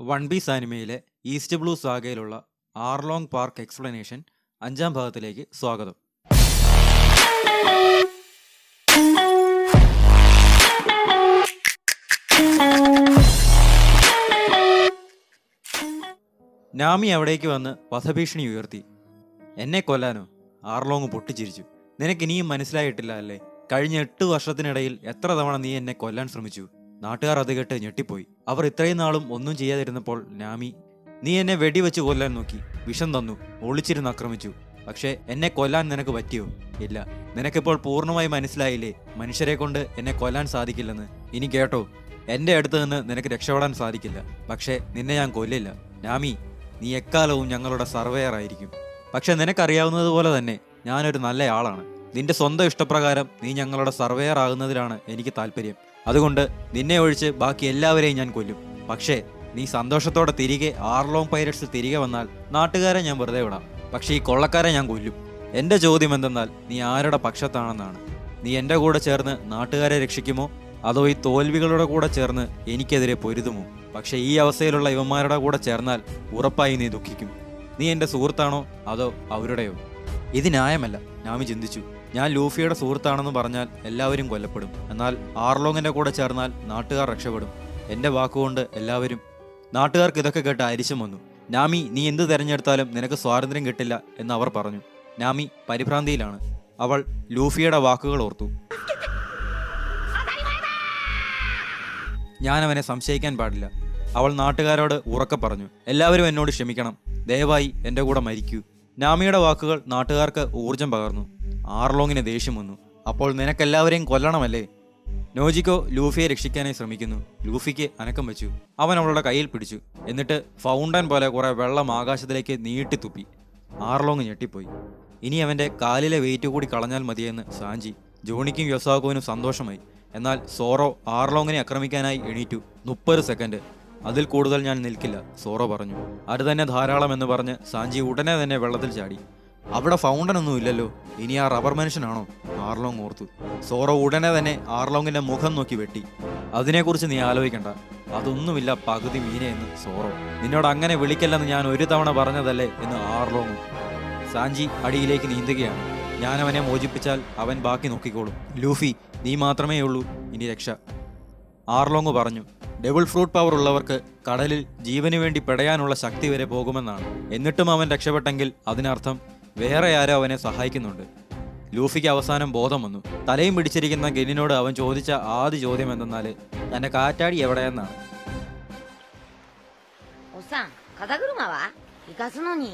one piece ആനിമയിലെ east blue സാഗയിലുള്ള Arlong park explanation അഞ്ചാം ഭാഗത്തിലേക്ക് സ്വാഗതം നാമി അവിടേക്ക് വന്ന് വധഭീഷണി ഉയർത്തി എന്നെ കൊല്ലാനോ ആർലോങ് പൊട്ടിച്ചിരിച്ചു നിനക്ക് ഇനിയും മനസ്സിലായിട്ടില്ല അല്ലേ കഴിഞ്ഞ എട്ട് വർഷത്തിനിടയിൽ എത്ര തവണ നീ എന്നെ കൊല്ലാൻ ശ്രമിച്ചു നാട്ടുകാർ അത് കേട്ട് ഞെട്ടിപ്പോയി അവർ ഇത്രയും നാളും ഒന്നും ചെയ്യാതിരുന്നപ്പോൾ നാമി നീ എന്നെ വെടിവെച്ച് കൊല്ലാൻ നോക്കി വിഷം തന്നു ഒളിച്ചിരുന്ന് ആക്രമിച്ചു പക്ഷേ എന്നെ കൊല്ലാൻ നിനക്ക് പറ്റിയോ ഇല്ല നിനക്കിപ്പോൾ പൂർണ്ണമായി മനസ്സിലായില്ലേ മനുഷ്യരെ കൊണ്ട് എന്നെ കൊല്ലാൻ സാധിക്കില്ലെന്ന് ഇനി കേട്ടോ എന്റെ അടുത്ത് നിന്ന് നിനക്ക് രക്ഷപ്പെടാൻ സാധിക്കില്ല പക്ഷേ നിന്നെ ഞാൻ കൊല്ലില്ല നാമി നീ എക്കാലവും ഞങ്ങളുടെ സർവേയർ ആയിരിക്കും പക്ഷെ നിനക്കറിയാവുന്നതുപോലെ തന്നെ ഞാനൊരു നല്ല ആളാണ് നിന്റെ സ്വന്തം ഇഷ്ടപ്രകാരം നീ ഞങ്ങളുടെ സർവേയർ ആകുന്നതിലാണ് എനിക്ക് താല്പര്യം അതുകൊണ്ട് നിന്നെ ഒഴിച്ച് ബാക്കി എല്ലാവരെയും ഞാൻ കൊല്ലും പക്ഷേ നീ സന്തോഷത്തോടെ തിരികെ ആർലോങ് പൈരറ്റ്സ് തിരികെ വന്നാൽ നാട്ടുകാരെ ഞാൻ വെറുതെ വിടാം പക്ഷേ ഈ കൊള്ളക്കാരെ ഞാൻ കൊല്ലും എന്റെ ചോദ്യം എന്തെന്നാൽ നീ ആരുടെ പക്ഷത്താണെന്നാണ് നീ എന്റെ കൂടെ ചേർന്ന് നാട്ടുകാരെ രക്ഷിക്കുമോ അതോ ഈ തോൽവികളുടെ കൂടെ ചേർന്ന് എനിക്കെതിരെ പൊരുതുമോ പക്ഷെ ഈ അവസ്ഥയിലുള്ള ഇവന്മാരുടെ കൂടെ ചേർന്നാൽ ഉറപ്പായി നീ ദുഃഖിക്കും നീ എന്റെ സുഹൃത്താണോ അതോ അവരുടെയോ ഇത് ന്യായമല്ല നാമി ചിന്തിച്ചു ഞാൻ ലൂഫിയുടെ സുഹൃത്താണെന്ന് പറഞ്ഞാൽ എല്ലാവരും കൊല്ലപ്പെടും എന്നാൽ ആർലോങ്ങിന്റെ കൂടെ ചേർന്നാൽ നാട്ടുകാർ രക്ഷപ്പെടും എന്റെ വാക്കുകൊണ്ട് എല്ലാവരും നാട്ടുകാർക്ക് ഇതൊക്കെ കേട്ട് അരിശം വന്നു നാമി നീ എന്ത് തെരഞ്ഞെടുത്താലും നിനക്ക് സ്വാതന്ത്ര്യം കിട്ടില്ല എന്ന് അവർ പറഞ്ഞു നാമി പരിഭ്രാന്തിയിലാണ് അവൾ ലൂഫിയുടെ വാക്കുകൾ ഓർത്തു ഞാൻ അവനെ സംശയിക്കാൻ പാടില്ല അവൾ നാട്ടുകാരോട് ഉറക്കെ പറഞ്ഞു എല്ലാവരും എന്നോട് ക്ഷമിക്കണം ദയവായി എൻ്റെ കൂടെ മരിക്കൂ നാമിയുടെ വാക്കുകൾ നാട്ടുകാർക്ക് ഊർജം പകർന്നു ആർലോങ്ങിന് ദേഷ്യം വന്നു അപ്പോൾ നിനക്കെല്ലാവരെയും കൊല്ലണമല്ലേ നോജിക്കോ ലൂഫിയെ രക്ഷിക്കാനായി ശ്രമിക്കുന്നു ലൂഫിക്ക് അനക്കം വെച്ചു അവൻ അവളുടെ കയ്യിൽ പിടിച്ചു എന്നിട്ട് ഫൗണ്ടൻ പോലെ കുറെ വെള്ളം ആകാശത്തിലേക്ക് നീട്ടി തുപ്പി ആർലോങ് ഞെട്ടിപ്പോയി ഇനി അവന്റെ കാലിലെ വെയിറ്റ് കൂടി കളഞ്ഞാൽ മതിയെന്ന് സാഞ്ചി ജോണിക്കും യൊസാഗോനും സന്തോഷമായി എന്നാൽ സോറോ ആർലോങ്ങിനെ ആക്രമിക്കാനായി എണീറ്റു മുപ്പത് സെക്കൻഡ് അതിൽ കൂടുതൽ ഞാൻ നിൽക്കില്ല സോറോ പറഞ്ഞു അത് തന്നെ ധാരാളം എന്ന് പറഞ്ഞ് സാഞ്ചി ഉടനെ തന്നെ വെള്ളത്തിൽ ചാടി അവിടെ ഫൗണ്ടൻ ഒന്നും ഇല്ലല്ലോ ഇനി ആ റബ്ബർ മനുഷ്യനാണോ ആർലോങ് ഓർത്തു സോറോ ഉടനെ തന്നെ ആർലോങ്ങിന്റെ മുഖം നോക്കി വെട്ടി അതിനെക്കുറിച്ച് നീ ആലോചിക്കണ്ട അതൊന്നുമില്ല പകുതി മീനെ എന്ന് സോറോ നിന്നോട് അങ്ങനെ വിളിക്കല്ലെന്ന് ഞാൻ ഒരു തവണ പറഞ്ഞതല്ലേ എന്ന് ആർലോങ്ങും സാഞ്ചി അടിയിലേക്ക് നീന്തുകയാണ് ഞാൻ അവനെ മോചിപ്പിച്ചാൽ അവൻ ബാക്കി നോക്കിക്കോളും ലൂഫി നീ മാത്രമേ ഉള്ളൂ ഇനി രക്ഷ ആർലോങ് പറഞ്ഞു ഡബിൾ ഫ്രൂട്ട് പവർ ഉള്ളവർക്ക് കടലിൽ ജീവന് വേണ്ടി പെടയാനുള്ള ശക്തി വരെ പോകുമെന്നാണ് എന്നിട്ടും അവൻ രക്ഷപ്പെട്ടെങ്കിൽ അതിനർത്ഥം വേറെ ആരോ അവനെ സഹായിക്കുന്നുണ്ട് ലൂഫിക്ക് അവസാനം ബോധം വന്നു തലയും പിടിച്ചിരിക്കുന്ന ഗെനിനോട് അവൻ ചോദിച്ച ആദ്യ ചോദ്യം എന്തെന്നാല് തന്റെ കാറ്റാടി എവിടെയെന്നാണ് おっさん肩車は行かすのに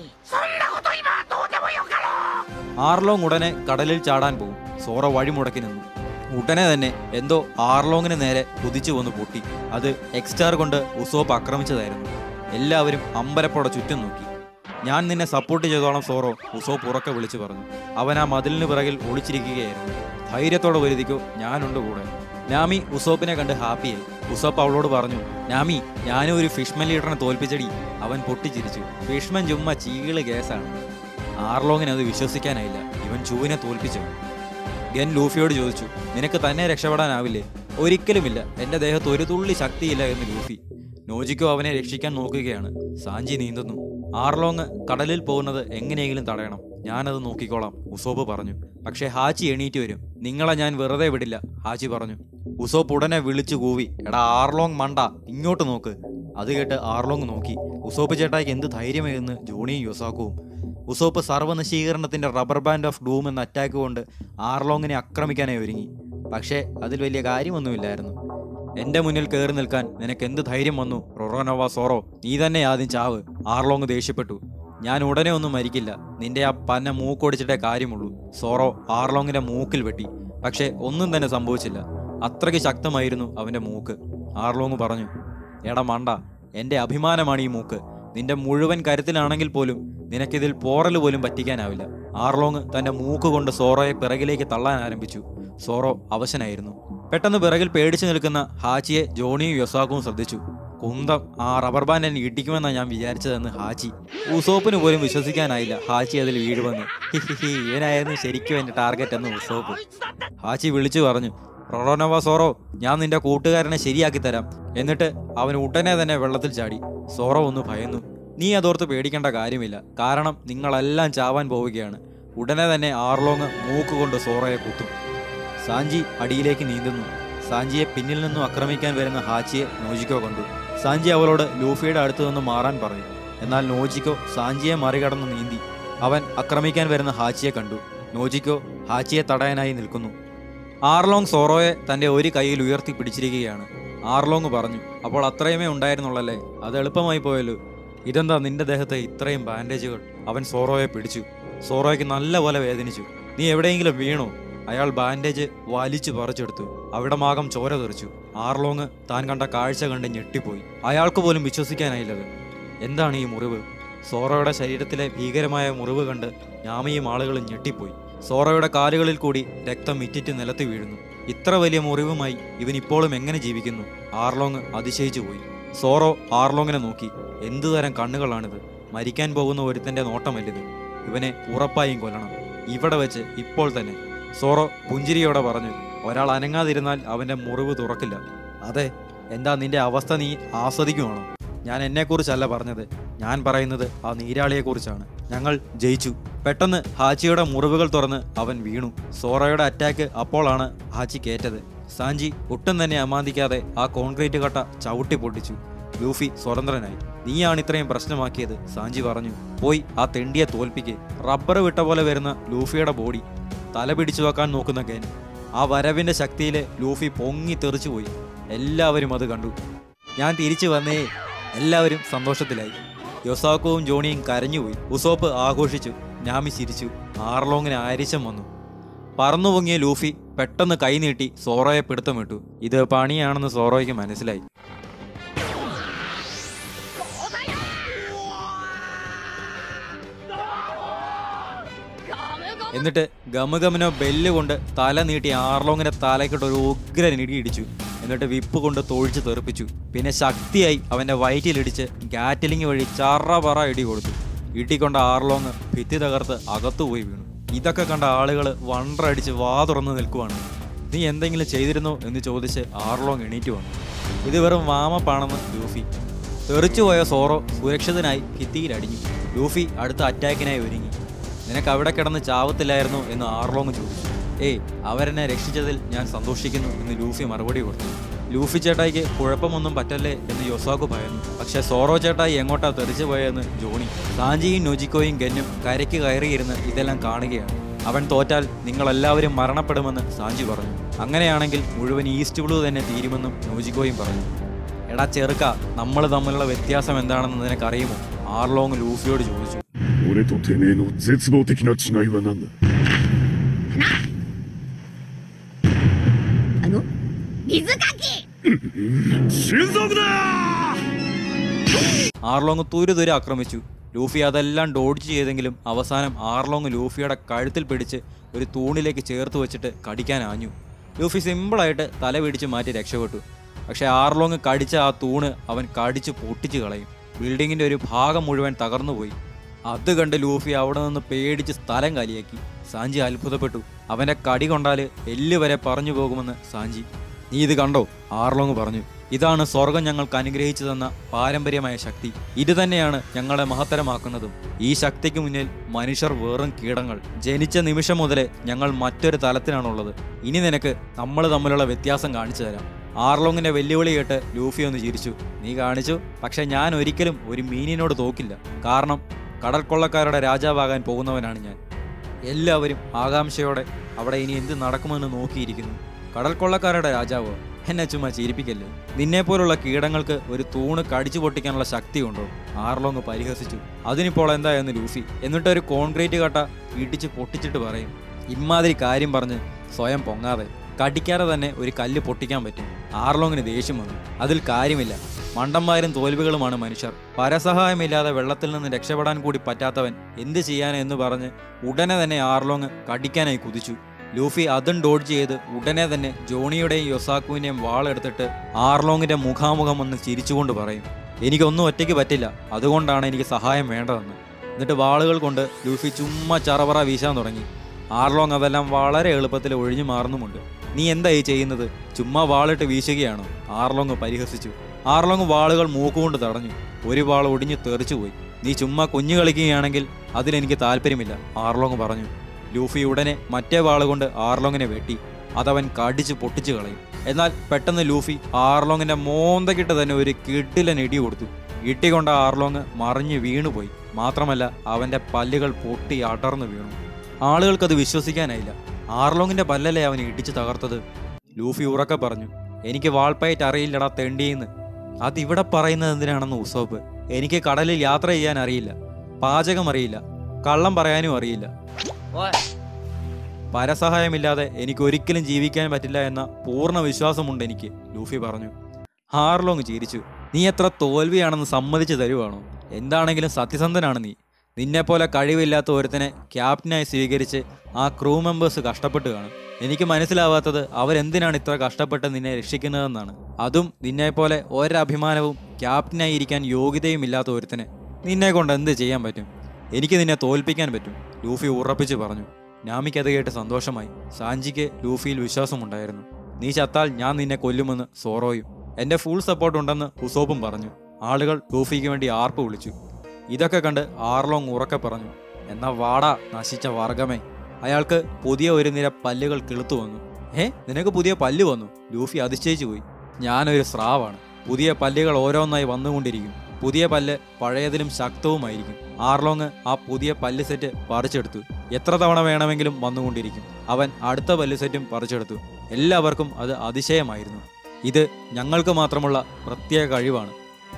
ആർലോങ് ഉടനെ കടലിൽ ചാടാൻ പോകും സോറ വഴിമുടക്കി നിന്നു ഉടനെ തന്നെ എന്തോ ആർലോങ്ങിന് നേരെ കുതിച്ചു വന്ന് പൊട്ടി അത് എക്സ്റ്റാർ കൊണ്ട് ഉസോപ്പ് ആക്രമിച്ചതായിരുന്നു എല്ലാവരും അമ്പരപ്പോടെ ചുറ്റും നോക്കി ഞാൻ നിന്നെ സപ്പോർട്ട് ചെയ്തോളം സോറോ ഉസോപ്പ് ഉറക്കെ വിളിച്ചു പറഞ്ഞു അവൻ ആ മതിലിന് പിറകിൽ ഒളിച്ചിരിക്കുകയായിരുന്നു ധൈര്യത്തോടെ വരുതിക്കോ ഞാനുണ്ട് കൂടെ നാമി ഉസോപ്പിനെ കണ്ട് ഹാപ്പിയായി ഉസോപ്പ് അവളോട് പറഞ്ഞു നാമി ഞാനും ഒരു ഫിഷ്മൻ ലീഡറിനെ തോൽപ്പിച്ചടി അവൻ പൊട്ടിച്ചിരിച്ചു ഫിഷ്മൻ ചുമ്മാ ചീകള് കേസാണ് ആർലോങ്ങിന് അത് വിശ്വസിക്കാനായില്ല ഇവൻ ചൂവിനെ തോൽപ്പിച്ചു ഗൻ ലൂഫിയോട് ചോദിച്ചു നിനക്ക് തന്നെ രക്ഷപ്പെടാനാവില്ലേ ഒരിക്കലുമില്ല എന്റെ ദേഹത്ത് ഒരു തുള്ളി ശക്തിയില്ല എന്ന് ലൂഫി നോജിക്കോ അവനെ രക്ഷിക്കാൻ നോക്കുകയാണ് സാഞ്ചി നീന്തുന്നു ആർലോങ് കടലിൽ പോകുന്നത് എങ്ങനെയെങ്കിലും തടയണം ഞാനത് നോക്കിക്കോളാം ഉസോപ്പ് പറഞ്ഞു പക്ഷേ ഹാച്ചി എണീറ്റ് വരും നിങ്ങളെ ഞാൻ വെറുതെ വിടില്ല ഹാച്ചി പറഞ്ഞു ഉസോപ്പ് ഉടനെ വിളിച്ചു കൂവി എടാ ആർലോങ് മണ്ട ഇങ്ങോട്ട് നോക്ക് അത് കേട്ട് ആർലോങ് നോക്കി ഉസോപ്പ് ചേട്ടായിക്ക് എന്ത് ധൈര്യമായിരുന്നു ജോണിയും യൊസാക്കുവും ഉസോപ്പ് സർവ്വനശീകരണത്തിന്റെ റബ്ബർ ബാൻഡ് ഓഫ് ഡൂം എന്ന അറ്റാക്ക് കൊണ്ട് ആർലോങ്ങിനെ ആക്രമിക്കാനായി ഒരുങ്ങി പക്ഷേ അതിൽ വലിയ കാര്യമൊന്നുമില്ലായിരുന്നു എന്റെ മുന്നിൽ കയറി നിൽക്കാൻ നിനക്ക് എന്ത് ധൈര്യം വന്നു റൊറോനോവ സോറോ നീ തന്നെ ആദ്യം ചാവ് ആർലോങ് ദേഷ്യപ്പെട്ടു ഞാൻ ഉടനെ ഒന്നും മരിക്കില്ല നിന്റെ ആ പന്ന മൂക്കൊടിച്ചിട്ടേ കാര്യമുള്ളൂ സോറോ ആർലോങ്ങിന്റെ മൂക്കിൽ വെട്ടി പക്ഷേ ഒന്നും തന്നെ സംഭവിച്ചില്ല അത്രയ്ക്ക് ശക്തമായിരുന്നു അവന്റെ മൂക്ക് ആർലോങ് പറഞ്ഞു എടാ മണ്ട എന്റെ അഭിമാനമാണ് ഈ മൂക്ക് നിന്റെ മുഴുവൻ കരുത്തിലാണെങ്കിൽ പോലും നിനക്കിതിൽ പോറൽ പോലും പറ്റിക്കാനാവില്ല ആർലോങ് തന്റെ മൂക്ക് കൊണ്ട് സോറോയെ പിറകിലേക്ക് തള്ളാൻ ആരംഭിച്ചു സോറോ അവശനായിരുന്നു പെട്ടെന്ന് പിറകിൽ പേടിച്ചു നിൽക്കുന്ന ഹാച്ചിയെ ജോണിയും യൊസാക്കും ശ്രദ്ധിച്ചു കുന്തം ആ റബ്ബർ ബാൻഡ് എന്നെ ഇടിക്കുമെന്നാണ് ഞാൻ വിചാരിച്ചതെന്ന് ഹാച്ചി ഉസോപ്പിന് പോലും വിശ്വസിക്കാനായില്ല ഹാച്ചി അതിൽ വീഴുവെന്ന് ഹിഹിഹി ഇവനായിരുന്നു ശരിക്കും എന്റെ ടാർഗറ്റ് എന്ന് ഉസോപ്പ് ഹാച്ചി വിളിച്ചു പറഞ്ഞു റൊറോനോവ സോറോ ഞാൻ നിന്റെ കൂട്ടുകാരനെ ശരിയാക്കി തരാം എന്നിട്ട് അവൻ ഉടനെ തന്നെ വെള്ളത്തിൽ ചാടി സോറോ ഒന്ന് ഭയന്നു നീ അതോർത്ത് പേടിക്കേണ്ട കാര്യമില്ല കാരണം നിങ്ങളെല്ലാം ചാവാൻ പോവുകയാണ് ഉടനെ തന്നെ ആർലോങ് മൂക്കുകൊണ്ട് സോറയെ കുത്തും സാഞ്ചി അടിയിലേക്ക് നീന്തുന്നു സാഞ്ചിയെ പിന്നിൽ നിന്നും ആക്രമിക്കാൻ വരുന്ന ഹാച്ചിയെ നോജിക്കോ കണ്ടു സാഞ്ചി അവളോട് ലൂഫിയുടെ അടുത്തു നിന്ന് മാറാൻ പറഞ്ഞു എന്നാൽ നോജിക്കോ സാഞ്ചിയെ മറികടന്ന് നീന്തി അവൻ ആക്രമിക്കാൻ വരുന്ന ഹാച്ചിയെ കണ്ടു നോജിക്കോ ഹാച്ചിയെ തടയാനായി നിൽക്കുന്നു ആർലോങ് സോറോയെ തന്റെ ഒരു കൈയിൽ ഉയർത്തി പിടിച്ചിരിക്കുകയാണ് ആർലോങ് പറഞ്ഞു അപ്പോൾ അത്രയുമേ ഉണ്ടായിരുന്നുള്ളല്ലേ അത് എളുപ്പമായി പോയല്ലോ ഇതെന്താ നിന്റെ ദേഹത്തെ ഇത്രയും ബാൻഡേജുകൾ അവൻ സോറോയെ പിടിച്ചു സോറോയ്ക്ക് നല്ലപോലെ വേദനിച്ചു നീ എവിടെയെങ്കിലും വീണോ അയാൾ ബാൻഡേജ് വലിച്ചു പറിച്ചെടുത്തു അവിടെ മാകം ചോര തെറിച്ചു ആർലോങ് താൻ കണ്ട കാഴ്ച കണ്ട് ഞെട്ടിപ്പോയി അയാൾക്ക് പോലും വിശ്വസിക്കാനായില്ലത് എന്താണ് ഈ മുറിവ് സോറോയുടെ ശരീരത്തിലെ ഭീകരമായ മുറിവ് കണ്ട് ഞാമയും ആളുകളും ഞെട്ടിപ്പോയി സോറോയുടെ കാലുകളിൽ കൂടി രക്തം ഇറ്റിറ്റ് നിലത്ത് വീഴുന്നു ഇത്ര വലിയ മുറിവുമായി ഇവൻ ഇപ്പോഴും എങ്ങനെ ജീവിക്കുന്നു ആർലോങ് അതിശയിച്ചു പോയി സോറോ ആർലോങ്ങിനെ നോക്കി എന്തു തരം കണ്ണുകളാണിത് മരിക്കാൻ പോകുന്ന ഒരുത്തന്റെ നോട്ടമല്ലിത് ഇവനെ ഉറപ്പായും കൊല്ലണം ഇവിടെ വെച്ച് ഇപ്പോൾ തന്നെ സോറോ പുഞ്ചിരിയോടെ പറഞ്ഞു ഒരാൾ അനങ്ങാതിരുന്നാൽ അവന്റെ മുറിവ് തുറക്കില്ല അതെ എന്താ നിന്റെ അവസ്ഥ നീ ആസ്വദിക്കുവാണോ ഞാൻ എന്നെക്കുറിച്ചല്ല പറഞ്ഞത് ഞാൻ പറയുന്നത് ആ നീരാളിയെക്കുറിച്ചാണ് ഞങ്ങൾ ജയിച്ചു പെട്ടെന്ന് ഹാച്ചിയുടെ മുറിവുകൾ തുറന്ന് അവൻ വീണു സോറയുടെ അറ്റാക്ക് അപ്പോളാണ് ഹാച്ചി കേറ്റത് സാഞ്ചി ഒട്ടും തന്നെ അമാന്തിക്കാതെ ആ കോൺക്രീറ്റ് കട്ട ചവിട്ടി പൊട്ടിച്ചു ലൂഫി സ്വതന്ത്രനായി നീയാണ് ഇത്രയും പ്രശ്നമാക്കിയത് സാഞ്ചി പറഞ്ഞു പോയി ആ തെണ്ടിയെ തോൽപ്പിക്ക് റബ്ബർ വിട്ട പോലെ വരുന്ന ലൂഫിയുടെ ബോഡി തല പിടിച്ചു വെക്കാൻ നോക്കുന്ന ഗൻ ആ വരവിന്റെ ശക്തിയിലെ ലൂഫി പൊങ്ങി തെറിച്ചുപോയി എല്ലാവരും അത് കണ്ടു ഞാൻ തിരിച്ചു വന്നേ എല്ലാവരും സന്തോഷത്തിലായി യൊസാക്കോവും ജോണിയും കരഞ്ഞുപോയി ഉസോപ്പ് ആഘോഷിച്ചു ഞാമി ചിരിച്ചു ആർലോങ്ങിന് ആരിശം വന്നു പറന്നു പൊങ്ങിയ ലൂഫി പെട്ടെന്ന് കൈനീട്ടി സോറോയെ പിടുത്തമിട്ടു ഇത് പണിയാണെന്ന് സോറോയ്ക്ക് മനസ്സിലായി എന്നിട്ട് ഗമഗമനോ ബെല്ല് കൊണ്ട് തല നീട്ടി ആർലോങ്ങിന്റെ തലയ്ക്കിട്ട് ഒരു ഉഗ്രൻ ഇടി ഇടിച്ചു എന്നിട്ട് വിപ്പ് കൊണ്ട് തൊഴിച്ച് തെറിപ്പിച്ചു പിന്നെ ശക്തിയായി അവന്റെ വയറ്റിലിടിച്ച് ഗാറ്റലിംഗ് വഴി ചറ പറ ഇടി കൊടുത്തു ഇടിക്കൊണ്ട ആർലോങ് ഭിത്തി തകർത്ത് അകത്തുപോയി വീണു ഇതൊക്കെ കണ്ട ആളുകൾ വണ്ടറടിച്ച് വാ തുറന്ന് നിൽക്കുവാണ് നീ എന്തെങ്കിലും ചെയ്തിരുന്നോ എന്ന് ചോദിച്ച് ആർലോങ് എണീറ്റ് വന്നു ഇത് വെറും വാമപ്പാണെന്ന് ലൂഫി തെറിച്ചുപോയ സോറോ സുരക്ഷിതനായി ഭിത്തിയിൽ അടിഞ്ഞു ലൂഫി അടുത്ത അറ്റാക്കിനായി ഒരുങ്ങി നിനക്ക് അവിടെ കിടന്ന് ചാവത്തില്ലായിരുന്നു എന്ന് ആർലോങ് ചോദിച്ചു ഏയ് അവരെന്നെ രക്ഷിച്ചതിൽ ഞാൻ സന്തോഷിക്കുന്നു എന്ന് ലൂഫി മറുപടി കൊടുത്തു ലൂഫി ചേട്ടായിക്ക് കുഴപ്പമൊന്നും പറ്റല്ലേ എന്ന് യൊസാക്കു ഭയന്നു പക്ഷെ സോറോ ചേട്ടായി എങ്ങോട്ടാ തെറിച്ചു പോയെന്ന് ജോണി സാഞ്ചിയും നൊജിക്കോയും ഗന്നും കരയ്ക്ക് കയറിയിരുന്ന് ഇതെല്ലാം കാണുകയാണ് അവൻ തോറ്റാൽ നിങ്ങളെല്ലാവരും മരണപ്പെടുമെന്ന് സാഞ്ചി പറഞ്ഞു അങ്ങനെയാണെങ്കിൽ മുഴുവൻ ഈസ്റ്റ് ബ്ലൂ തന്നെ തീരുമെന്നും നോജിക്കോയും പറഞ്ഞു എടാ ചെറുക്ക നമ്മൾ തമ്മിലുള്ള വ്യത്യാസം എന്താണെന്ന് നിനക്കറിയുമോ ആർലോങ് ലൂഫിയോട് ചോദിച്ചു 俺とてめえの絶望的な違いは何だあの水かき種族だ ആർലോങ് തുരുതുരെ ആക്രമിച്ചു ലൂഫി അതെല്ലാം ഡോഡ്ജ് ചെയ്തെങ്കിലും അവസാനം ആർലോങ് ലൂഫിയുടെ കഴുത്തിൽ പിടിച്ച് ഒരു തൂണിലേക്ക് ചേർത്ത് വെച്ചിട്ട് കടിക്കാൻ ആഞ്ഞു ലൂഫി സിമ്പിളായിട്ട് തല പിടിച്ച് മാറ്റി രക്ഷപ്പെട്ടു പക്ഷെ ആർലോങ് കടിച്ച ആ തൂണ് അവൻ കടിച്ച് പൊട്ടിച്ച് കളയും ബിൽഡിങ്ങിന്റെ ഒരു ഭാഗം മുഴുവൻ തകർന്നുപോയി അത് കണ്ട് ലൂഫി അവിടെ നിന്ന് പേടിച്ച് സ്ഥലം കാലിയാക്കി സാഞ്ചി അത്ഭുതപ്പെട്ടു അവന്റെ കടി കൊണ്ടാല് എല്ല് വരെ പറഞ്ഞു പോകുമെന്ന് സാഞ്ചി നീ ഇത് കണ്ടോ ആർലോങ് പറഞ്ഞു ഇതാണ് സ്വർഗം ഞങ്ങൾക്ക് അനുഗ്രഹിച്ചു തന്ന പാരമ്പര്യമായ ശക്തി ഇത് തന്നെയാണ് ഞങ്ങളെ മഹത്തരമാക്കുന്നതും ഈ ശക്തിക്ക് മുന്നിൽ മനുഷ്യർ വെറും കീടങ്ങൾ ജനിച്ച നിമിഷം മുതലേ ഞങ്ങൾ മറ്റൊരു തലത്തിലാണുള്ളത് ഇനി നിനക്ക് നമ്മൾ തമ്മിലുള്ള വ്യത്യാസം കാണിച്ചു തരാം ആർലോങ്ങിന്റെ വെല്ലുവിളി കേട്ട് ലൂഫി ഒന്ന് ചിരിച്ചു നീ കാണിച്ചു പക്ഷെ ഞാൻ ഒരിക്കലും ഒരു മീനിനോട് തോക്കില്ല കാരണം കടൽ കൊള്ളക്കാരുടെ രാജാവാകാൻ പോകുന്നവനാണ് ഞാൻ എല്ലാവരും ആകാംക്ഷയോടെ അവിടെ ഇനി എന്ത് നടക്കുമെന്ന് നോക്കിയിരിക്കുന്നു കടൽ കൊള്ളക്കാരുടെ രാജാവോ എന്നെ ചുമ്മാ ചിരിപ്പിക്കല്ലേ നിന്നെപ്പോലുള്ള കീടങ്ങൾക്ക് ഒരു തൂണ് കടിച്ചു പൊട്ടിക്കാനുള്ള ശക്തിയുണ്ടോ ആർലോങ് പരിഹസിച്ചു അതിനിപ്പോൾ എന്താ എന്ന് ലൂഫി എന്നിട്ട് ഒരു കോൺക്രീറ്റ് കട്ട ഇടിച്ച് പൊട്ടിച്ചിട്ട് പറയും ഇമാതിരി കാര്യം പറഞ്ഞ് സ്വയം പൊങ്ങാതെ കടിക്കാതെ തന്നെ ഒരു കല്ല് പൊട്ടിക്കാൻ പറ്റും ആർലോങ്ങിന് ദേഷ്യം വന്നു അതിൽ കാര്യമില്ല മണ്ടന്മാരും തോൽവികളുമാണ് മനുഷ്യർ പരസഹായമില്ലാതെ വെള്ളത്തിൽ നിന്ന് രക്ഷപ്പെടാൻ കൂടി പറ്റാത്തവൻ എന്ത് ചെയ്യാനെന്ന് പറഞ്ഞ് ഉടനെ തന്നെ ആർലോങ് കടിക്കാനായി കുതിച്ചു ലൂഫി അതും ഡോഡ്ജ് ചെയ്ത് ഉടനെ തന്നെ ജോണിയുടെയും യൊസാക്കുവിന്റെയും വാളെടുത്തിട്ട് ആർലോങ്ങിന്റെ മുഖാമുഖം ഒന്ന് ചിരിച്ചുകൊണ്ട് പറയും എനിക്കൊന്നും ഒറ്റയ്ക്ക് പറ്റില്ല അതുകൊണ്ടാണ് എനിക്ക് സഹായം വേണ്ടതെന്ന് എന്നിട്ട് വാളുകൾ കൊണ്ട് ലൂഫി ചുമ്മാ ചറവറ വീശാൻ തുടങ്ങി ആർലോങ് അതെല്ലാം വളരെ എളുപ്പത്തിൽ ഒഴിഞ്ഞു മാറുന്നുമുണ്ട് നീ എന്തായി ചെയ്യുന്നത് ചുമ്മാ വാളിട്ട് വീശുകയാണോ ആർലോങ് പരിഹസിച്ചു ആർലോങ് വാളുകൾ മൂക്കുകൊണ്ട് തടഞ്ഞു ഒരു വാൾ ഒടിഞ്ഞു തെറിച്ചുപോയി നീ ചുമ്മാ കുഞ്ഞു കളിക്കുകയാണെങ്കിൽ അതിലെനിക്ക് താല്പര്യമില്ല ആർലോങ് പറഞ്ഞു ലൂഫി ഉടനെ മറ്റേ വാളുകൊണ്ട് ആർലോങ്ങിനെ വെട്ടി അതവൻ കടിച്ച് പൊട്ടിച്ചു കളയും എന്നാൽ പെട്ടെന്ന് ലൂഫി ആർലോങ്ങിന്റെ മോന്തക്കിട്ട് തന്നെ ഒരു കിട്ടിലൻ ഇടി കൊടുത്തു ഇട്ടിക്കൊണ്ട ആർലോങ് മറിഞ്ഞ് വീണുപോയി മാത്രമല്ല അവന്റെ പല്ലുകൾ പൊട്ടി അടർന്നു വീണു ആളുകൾക്കത് വിശ്വസിക്കാനായില്ല ആർലോങ്ങിന്റെ പല്ലല്ലേ അവൻ ഇടിച്ചു തകർത്തത് ലൂഫി ഉറക്കെ പറഞ്ഞു എനിക്ക് വാൾപ്പയറ്റ് അറിയില്ലടാ തെണ്ടിയെന്ന് അതിവിടെ പറയുന്നത് എന്തിനാണെന്ന് ഉസോപ്പ് എനിക്ക് കടലിൽ യാത്ര ചെയ്യാൻ അറിയില്ല പാചകം അറിയില്ല കള്ളം പറയാനും അറിയില്ല പരസഹായമില്ലാതെ എനിക്ക് ഒരിക്കലും ജീവിക്കാൻ പറ്റില്ല എന്ന പൂർണ്ണ വിശ്വാസമുണ്ട് എനിക്ക് ലൂഫി പറഞ്ഞു ഹാർലോങ് ചിരിച്ചു നീ എത്ര തോൽവിയാണെന്ന് സമ്മതിച്ചു തരുവാണോ എന്താണെങ്കിലും സത്യസന്ധനാണ് നീ നിന്നെപ്പോലെ കഴിവില്ലാത്ത ഒരുത്തനെ ക്യാപ്റ്റനായി സ്വീകരിച്ച് ആ ക്രൂ മെമ്പേഴ്സ് കഷ്ടപ്പെട്ട് കാണും എനിക്ക് മനസ്സിലാവാത്തത് അവരെന്തിനാണ് ഇത്ര കഷ്ടപ്പെട്ട് നിന്നെ രക്ഷിക്കുന്നതെന്നാണ് അതും നിന്നെപ്പോലെ ഒരഭിമാനവും ക്യാപ്റ്റനായി ഇരിക്കാൻ യോഗ്യതയും ഇല്ലാത്ത ഒരുത്തനെ നിന്നെ കൊണ്ട് എന്ത് ചെയ്യാൻ പറ്റും എനിക്ക് നിന്നെ തോൽപ്പിക്കാൻ പറ്റും ലൂഫി ഉറപ്പിച്ചു പറഞ്ഞു നാമിക്ക് അത് കേട്ട് സന്തോഷമായി സാഞ്ചിക്ക് ലൂഫിയിൽ വിശ്വാസമുണ്ടായിരുന്നു നീ ചത്താൽ ഞാൻ നിന്നെ കൊല്ലുമെന്ന് സോറോയും എന്റെ ഫുൾ സപ്പോർട്ട് ഉണ്ടെന്ന് ഹുസോബും പറഞ്ഞു ആളുകൾ ലൂഫിക്ക് വേണ്ടി ആർപ്പ് വിളിച്ചു ഇതൊക്കെ കണ്ട് ആർലോങ് ഉറക്കെ പറഞ്ഞു എന്നാ വാടാ നശിച്ച വർഗമേ അയാൾക്ക് പുതിയ ഒരു നിര പല്ലുകൾ കിളുത്തു വന്നു ഏ നിനക്ക് പുതിയ പല്ല് വന്നു ലൂഫി അതിശയിച്ചു പോയി ഞാനൊരു സ്രാവാണ് പുതിയ പല്ലുകൾ ഓരോന്നായി വന്നുകൊണ്ടിരിക്കും പുതിയ പല്ല് പഴയതിലും ശക്തവുമായിരിക്കും ആർലോങ് ആ പുതിയ പല്ല് സെറ്റ് പറിച്ചെടുത്തു എത്ര തവണ വേണമെങ്കിലും വന്നുകൊണ്ടിരിക്കും അവൻ അടുത്ത പല്ല് സെറ്റും പറിച്ചെടുത്തു എല്ലാവർക്കും അത് അതിശയമായിരുന്നു ഇത് ഞങ്ങൾക്ക് മാത്രമുള്ള പ്രത്യേക കഴിവാണ്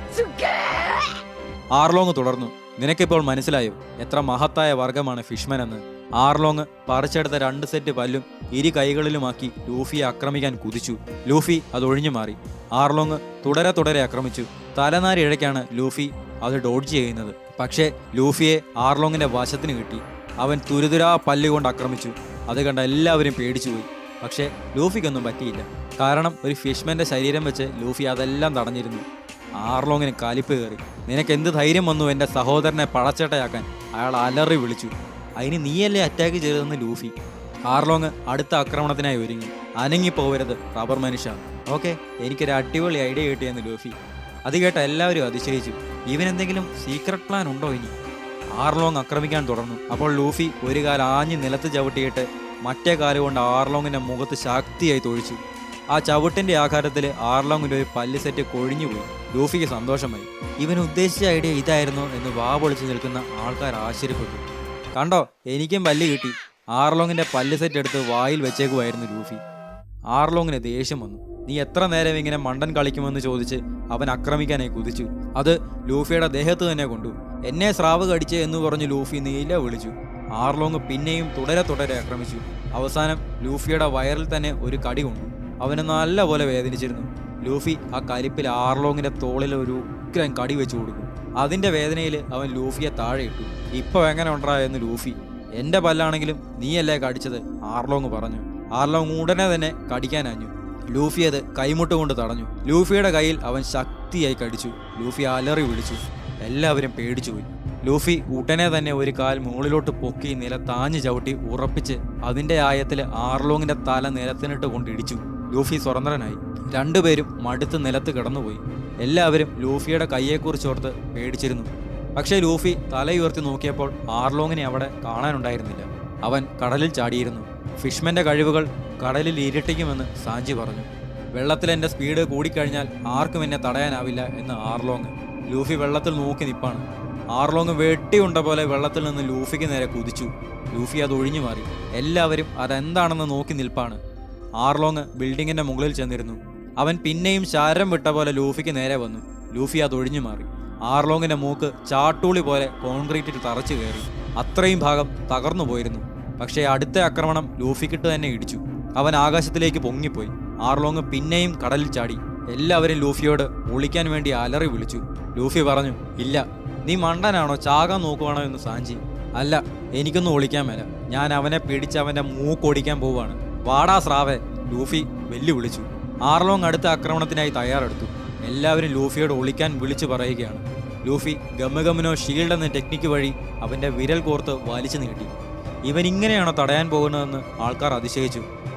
ആർലോങ് തുടർന്നു നിനക്കിപ്പോൾ മനസ്സിലായോ എത്ര മഹത്തായ വർഗമാണ് ഫിഷ്മൻ എന്ന് ആർലോങ് പറിച്ചെടുത്ത രണ്ട് സെറ്റ് പല്ലും ഇരു കൈകളിലുമാക്കി ലൂഫിയെ ആക്രമിക്കാൻ കുതിച്ചു ലൂഫി അത് ഒഴിഞ്ഞു മാറി ആർലോങ് തുടരെ തുടരെ ആക്രമിച്ചു തലനാരി ഇഴയ്ക്കാണ് ലൂഫി അത് ഡോഡ്ജ് ചെയ്യുന്നത് പക്ഷേ ലൂഫിയെ ആർലോങ്ങിന്റെ വശത്തിന് കിട്ടി അവൻ തുരുതുരാ പല്ലുകൊണ്ട് ആക്രമിച്ചു അത് കണ്ട എല്ലാവരും പേടിച്ചുപോയി പക്ഷേ ലൂഫിക്കൊന്നും പറ്റിയില്ല കാരണം ഒരു ഫിഷ്മന്റെ ശരീരം വെച്ച് ലൂഫി അതെല്ലാം തടഞ്ഞിരുന്നു ആർലോങ്ങിന് കാലിപ്പ് കയറി നിനക്ക് എന്ത് ധൈര്യം വന്നു എൻ്റെ സഹോദരനെ പഴച്ചേട്ടയാക്കാൻ അയാൾ അലറി വിളിച്ചു അതിന് നീയല്ലേ അറ്റാക്ക് ചെയ്തതെന്ന് ലൂഫി ആർലോങ് അടുത്ത ആക്രമണത്തിനായി ഒരുങ്ങി അനങ്ങി പോവരുത് റബ്ബർ മനുഷ്യ ഓക്കെ എനിക്കൊരു അടിപൊളി ഐഡിയ കിട്ടിയെന്ന് ലൂഫി അത് കേട്ട എല്ലാവരും അതിശയിച്ചു ഇവനെന്തെങ്കിലും സീക്രട്ട് പ്ലാൻ ഉണ്ടോ ഇനി ആർലോങ് ആക്രമിക്കാൻ തുടർന്നു അപ്പോൾ ലൂഫി ഒരു കാൽ ആഞ്ഞ് നിലത്ത് ചവിട്ടിയിട്ട് മറ്റേ കാലുകൊണ്ട് ആർലോങ്ങിന്റെ മുഖത്ത് ശക്തിയായി തൊഴിച്ചു ആ ചവിട്ടിന്റെ ആഘാതത്തിൽ ആർലോങ്ങിന്റെ ഒരു പല്ല് സെറ്റ് കൊഴിഞ്ഞുപോയി ലൂഫിക്ക് സന്തോഷമായി ഇവൻ ഉദ്ദേശിച്ച ഐഡിയ ഇതായിരുന്നു എന്ന് വാ പൊളിച്ചു നിൽക്കുന്ന ആൾക്കാർ ആശ്ചര്യപ്പെട്ടു കണ്ടോ എനിക്കും പല്ല് കിട്ടി ആർലോങ്ങിന്റെ പല്ല് സെറ്റ് എടുത്ത് വായിൽ വെച്ചേക്കുമായിരുന്നു ലൂഫി ആർലോങ്ങിന് ദേഷ്യം വന്നു നീ എത്ര നേരം ഇങ്ങനെ മണ്ടൻ കളിക്കുമെന്ന് ചോദിച്ച് അവൻ ആക്രമിക്കാനായി കുതിച്ചു അത് ലൂഫിയുടെ ദേഹത്ത് തന്നെ കൊണ്ടു എന്നെ സ്രാവ് കടിച്ച് എന്ന് പറഞ്ഞ് ലൂഫി നീല വിളിച്ചു ആർലോങ് പിന്നെയും തുടരെ തുടരെ ആക്രമിച്ചു അവസാനം ലൂഫിയുടെ വയറിൽ തന്നെ ഒരു കടി കൊണ്ടു അവന് നല്ലപോലെ വേദനിച്ചിരുന്നു ലൂഫി ആ കലിപ്പിൽ ആർലോങ്ങിന്റെ തോളിൽ ഒരു ഉഗ്രൻ കടി വെച്ചു കൊടുക്കും അതിന്റെ വേദനയിൽ അവൻ ലൂഫിയെ താഴെ ഇട്ടു ഇപ്പൊ എങ്ങനെ ഉണ്ടാ എന്ന് ലൂഫി എന്റെ പല്ലാണെങ്കിലും നീയല്ലേ കടിച്ചത് ആർലോങ് പറഞ്ഞു ആർലോങ് ഉടനെ തന്നെ കടിക്കാനഞ്ഞു ലൂഫി അത് കൈമുട്ട് കൊണ്ട് തടഞ്ഞു ലൂഫിയുടെ കയ്യിൽ അവൻ ശക്തിയായി കടിച്ചു ലൂഫി അലറി വിളിച്ചു എല്ലാവരും പേടിച്ചുപോയി ലൂഫി ഉടനെ തന്നെ ഒരു കാൽ മുകളിലോട്ട് പൊക്കി നിലത്താഞ്ഞു ചവിട്ടി ഉറപ്പിച്ച് അതിന്റെ ആയത്തിൽ ആർലോങ്ങിന്റെ തല നിലത്തിനിട്ട് കൊണ്ടിടിച്ചു ലൂഫി സ്വതന്ത്രനായി രണ്ടുപേരും മടുത്ത് നിലത്ത് കിടന്നുപോയി എല്ലാവരും ലൂഫിയുടെ കയ്യെക്കുറിച്ചോർത്ത് പേടിച്ചിരുന്നു പക്ഷേ ലൂഫി തലയുയർത്തി നോക്കിയപ്പോൾ ആർലോങ്ങിനെ അവിടെ കാണാനുണ്ടായിരുന്നില്ല അവൻ കടലിൽ ചാടിയിരുന്നു ഫിഷ്മന്റെ കഴിവുകൾ കടലിൽ ഇരട്ടിക്കുമെന്ന് സാഞ്ചി പറഞ്ഞു വെള്ളത്തിൽ എന്റെ സ്പീഡ് കൂടിക്കഴിഞ്ഞാൽ ആർക്കും എന്നെ തടയാനാവില്ല എന്ന് ആർലോങ് ലൂഫി വെള്ളത്തിൽ നോക്കി നിപ്പാണ് ആർലോങ് വെട്ടിയുണ്ട പോലെ വെള്ളത്തിൽ നിന്ന് ലൂഫിക്ക് നേരെ കുതിച്ചു ലൂഫി അത് ഒഴിഞ്ഞു മാറി എല്ലാവരും അതെന്താണെന്ന് നോക്കി നിൽപ്പാണ് ആർലോങ് ബിൽഡിങ്ങിന്റെ മുകളിൽ ചെന്നിരുന്നു അവൻ പിന്നെയും ശാരം വിട്ട പോലെ ലൂഫിക്ക് നേരെ വന്നു ലൂഫി അത് ഒഴിഞ്ഞു മാറി ആർലോങ്ങിന്റെ മൂക്ക് ചാട്ടൂളി പോലെ കോൺക്രീറ്റിൽ തറച്ചു കയറി അത്രയും ഭാഗം തകർന്നു പോയിരുന്നു പക്ഷേ അടുത്ത ആക്രമണം ലൂഫിക്കിട്ട് തന്നെ ഇടിച്ചു അവൻ ആകാശത്തിലേക്ക് പൊങ്ങിപ്പോയി ആർലോങ് പിന്നെയും കടലിൽ ചാടി എല്ലാവരും ലൂഫിയോട് ഒളിക്കാൻ വേണ്ടി അലറി വിളിച്ചു ലൂഫി പറഞ്ഞു ഇല്ല നീ മണ്ടനാണോ ചാകാൻ നോക്കുവാണോ എന്ന് സാഞ്ചി അല്ല എനിക്കൊന്നും ഒളിക്കാൻ മേല ഞാൻ അവനെ പിടിച്ച് അവന്റെ മൂക്കൊടിക്കാൻ പോവാണ് വാടാ സ്രാവെ ലൂഫി വെല്ലുവിളിച്ചു ആർലോങ് അടുത്ത ആക്രമണത്തിനായി തയ്യാറെടുത്തു എല്ലാവരും ലൂഫിയോട് ഒളിക്കാൻ വിളിച്ചു പറയുകയാണ് ലൂഫി ഗമഗമനോ ഷീൽഡ് എന്ന ടെക്നിക്ക് വഴി അവന്റെ വിരൽ കോർത്ത് വലിച്ചു നീട്ടി ഇവൻ ഇങ്ങനെയാണോ തടയാൻ പോകുന്നതെന്ന് ആൾക്കാർ അതിശയിച്ചു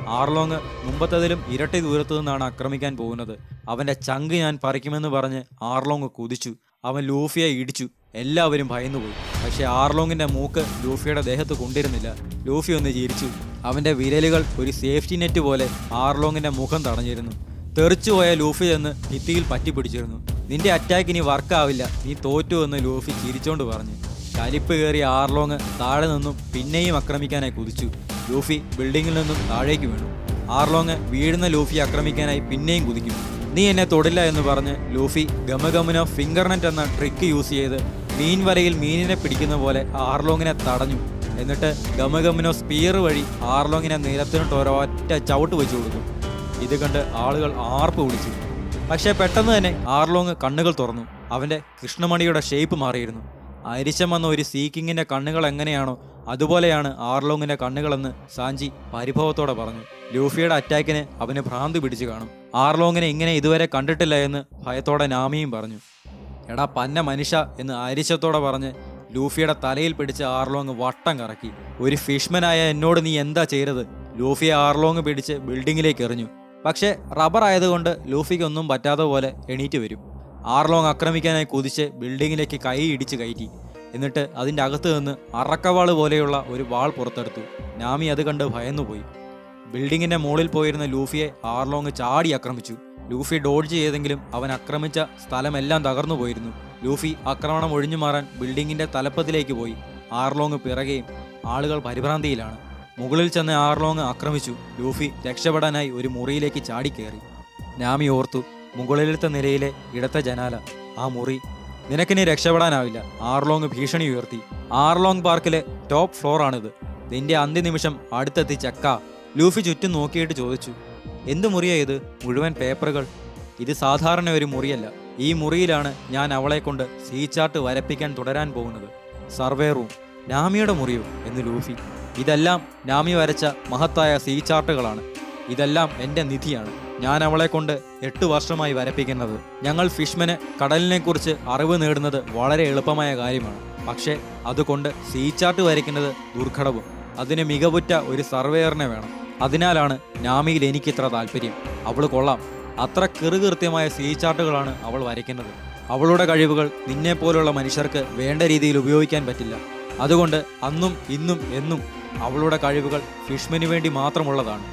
ആർലോങ് മുമ്പത്തതിലും ഇരട്ടി ദൂരത്തു നിന്നാണ് ആക്രമിക്കാൻ പോകുന്നത് അവന്റെ ചങ്ക് ഞാൻ പറിക്കുമെന്ന് പറഞ്ഞ് ആർലോങ് കുതിച്ചു അവൻ ലൂഫിയെ ഇടിച്ചു എല്ലാവരും ഭയന്നുപോയി പക്ഷേ ആർലോങ്ങിന്റെ മൂക്ക് ലൂഫിയുടെ ദേഹത്ത് കൊണ്ടിരുന്നില്ല ലൂഫി ഒന്ന് ചിരിച്ചു അവന്റെ വിരലുകൾ ഒരു സേഫ്റ്റി നെറ്റ് പോലെ ആർലോങ്ങിന്റെ മുഖം തടഞ്ഞിരുന്നു തെറിച്ചുപോയ ലൂഫി എന്ന് ഭിത്തിയിൽ പറ്റിപ്പിടിച്ചിരുന്നു നിന്റെ അറ്റാക്ക് ഇനി വർക്കാവില്ല നീ തോറ്റു എന്ന് ലൂഫി ചിരിച്ചോണ്ട് പറഞ്ഞു കലിപ്പ് കയറിയ ആർലോങ് താഴെ നിന്നും പിന്നെയും ആക്രമിക്കാനായി കുതിച്ചു ലൂഫി ബിൽഡിങ്ങിൽ നിന്നും താഴേക്ക് വീണു ആർലോങ് വീഴുന്ന ലൂഫി ആക്രമിക്കാനായി പിന്നെയും കുതിക്കും നീ എന്നെ തൊടില്ല എന്ന് പറഞ്ഞ് ലൂഫി ഗമഗമനോ ഫിംഗർനെറ്റ് എന്ന ട്രിക്ക് യൂസ് ചെയ്ത് മീൻ വലയിൽ മീനിനെ പിടിക്കുന്ന പോലെ ആർലോങ്ങിനെ തടഞ്ഞു എന്നിട്ട് ഗമഗമനോ സ്പീർ വഴി ആർലോങ്ങിനെ നിലത്തിനിട്ട് ഒരൊറ്റ ചവിട്ട് വെച്ചു കൊടുത്തു ഇത് കണ്ട് ആളുകൾ ആർപ്പ് വിളിച്ചു പക്ഷേ പെട്ടെന്ന് തന്നെ ആർലോങ് കണ്ണുകൾ തുറന്നു അവന്റെ കൃഷ്ണമണിയുടെ ഷേപ്പ് മാറിയിരുന്നു അരിശം വന്ന ഒരു സീക്കിങ്ങിന്റെ കണ്ണുകൾ എങ്ങനെയാണോ അതുപോലെയാണ് ആർലോങ്ങിന്റെ കണ്ണുകളെന്ന് സാഞ്ചി പരിഭവത്തോടെ പറഞ്ഞു ലൂഫിയുടെ അറ്റാക്കിന് അവന് ഭ്രാന്ത് പിടിച്ചു കാണും ആർലോങ്ങിനെ ഇങ്ങനെ ഇതുവരെ കണ്ടിട്ടില്ല എന്ന് ഭയത്തോടെ നാമിയും പറഞ്ഞു എടാ പന്ന മനുഷ്യ എന്ന് അരിശത്തോടെ പറഞ്ഞ് ലൂഫിയുടെ തലയിൽ പിടിച്ച് ആർലോങ് വട്ടം കറക്കി ഒരു ഫിഷ്മനായ എന്നോട് നീ എന്താ ചെയ്തത് ലൂഫിയെ ആർലോങ് പിടിച്ച് ബിൽഡിങ്ങിലേക്ക് എറിഞ്ഞു പക്ഷേ റബ്ബർ ആയതുകൊണ്ട് ലൂഫിക്ക് ഒന്നും പറ്റാത്ത പോലെ എണീറ്റ് വരും ആർലോങ് ആക്രമിക്കാനായി കുതിച്ച് ബിൽഡിങ്ങിലേക്ക് കൈ ഇടിച്ച് കയറ്റി എന്നിട്ട് അതിൻ്റെ അകത്ത് നിന്ന് അറക്കവാള് പോലെയുള്ള ഒരു വാൾ പുറത്തെടുത്തു നാമി അത് കണ്ട് ഭയന്നുപോയി ബിൽഡിങ്ങിന്റെ മുകളിൽ പോയിരുന്ന ലൂഫിയെ ആർലോങ് ചാടി ആക്രമിച്ചു ലൂഫി ഡോഡ്ജ് ചെയ്തെങ്കിലും അവൻ ആക്രമിച്ച സ്ഥലമെല്ലാം തകർന്നു പോയിരുന്നു ലൂഫി ആക്രമണം ഒഴിഞ്ഞു മാറാൻ ബിൽഡിങ്ങിന്റെ തലപ്പത്തിലേക്ക് പോയി ആർലോങ് പിറകെയും ആളുകൾ പരിഭ്രാന്തിയിലാണ് മുകളിൽ ചെന്ന് ആർലോങ് ആക്രമിച്ചു ലൂഫി രക്ഷപ്പെടാനായി ഒരു മുറിയിലേക്ക് ചാടിക്കയറി നാമി ഓർത്തു മുകളിലത്തെ നിലയിലെ ഇടത്തെ ജനാല ആ മുറി നിനക്കിനി രക്ഷപ്പെടാനാവില്ല ആർലോങ് ഭീഷണി ഉയർത്തി ആർലോങ് പാർക്കിലെ ടോപ്പ് ഫ്ലോറാണിത് നിന്റെ അന്ത്യനിമിഷം അടുത്തെത്തി ചക്ക ലൂഫി ചുറ്റും നോക്കിയിട്ട് ചോദിച്ചു എന്ത് മുറിയാ ഇത് മുഴുവൻ പേപ്പറുകൾ ഇത് സാധാരണ ഒരു മുറിയല്ല ഈ മുറിയിലാണ് ഞാൻ അവളെ കൊണ്ട് സീ ചാർട്ട് വരപ്പിക്കാൻ തുടരാൻ പോകുന്നത് സർവേ റൂം നാമിയുടെ മുറിയോ എന്ന് ലൂഫി ഇതെല്ലാം നാമി വരച്ച മഹത്തായ സീ ചാർട്ടുകളാണ് ഇതെല്ലാം എൻ്റെ നിധിയാണ് ഞാൻ അവളെ കൊണ്ട് എട്ട് വർഷമായി വരപ്പിക്കുന്നത് ഞങ്ങൾ ഫിഷ്മന് കടലിനെ കുറിച്ച് അറിവ് നേടുന്നത് വളരെ എളുപ്പമായ കാര്യമാണ് പക്ഷേ അതുകൊണ്ട് സീ ചാർട്ട് വരയ്ക്കുന്നത് ദുർഘടവും അതിന് മികവുറ്റ ഒരു സർവേയറിനെ വേണം അതിനാലാണ് നാമിയിൽ എനിക്കിത്ര താല്പര്യം അവൾ കൊള്ളാം അത്ര കൃത്യമായ സീ ചാർട്ടുകളാണ് അവൾ വരയ്ക്കുന്നത് അവളുടെ കഴിവുകൾ നിന്നെപ്പോലുള്ള മനുഷ്യർക്ക് വേണ്ട രീതിയിൽ ഉപയോഗിക്കാൻ പറ്റില്ല അതുകൊണ്ട് അന്നും ഇന്നും എന്നും അവളുടെ കഴിവുകൾ ഫിഷ്മന് വേണ്ടി മാത്രമുള്ളതാണ്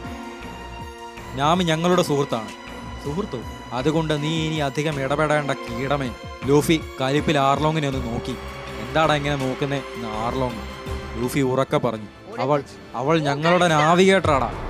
നാമി ഞങ്ങളുടെ സുഹൃത്താണ് സുഹൃത്തോ അതുകൊണ്ട് നീ ഇനി അധികം ഇടപെടേണ്ട കീടമേ ലൂഫി കലിപ്പിൽ ആർലോങ്ങിനെ ഒന്ന് നോക്കി എന്താടാ ഇങ്ങനെ നോക്കുന്നേ എന്ന് ആർലോങ് ലൂഫി ഉറക്കെ പറഞ്ഞു അവൾ അവൾ ഞങ്ങളുടെ നാവിഗേറ്ററാടാ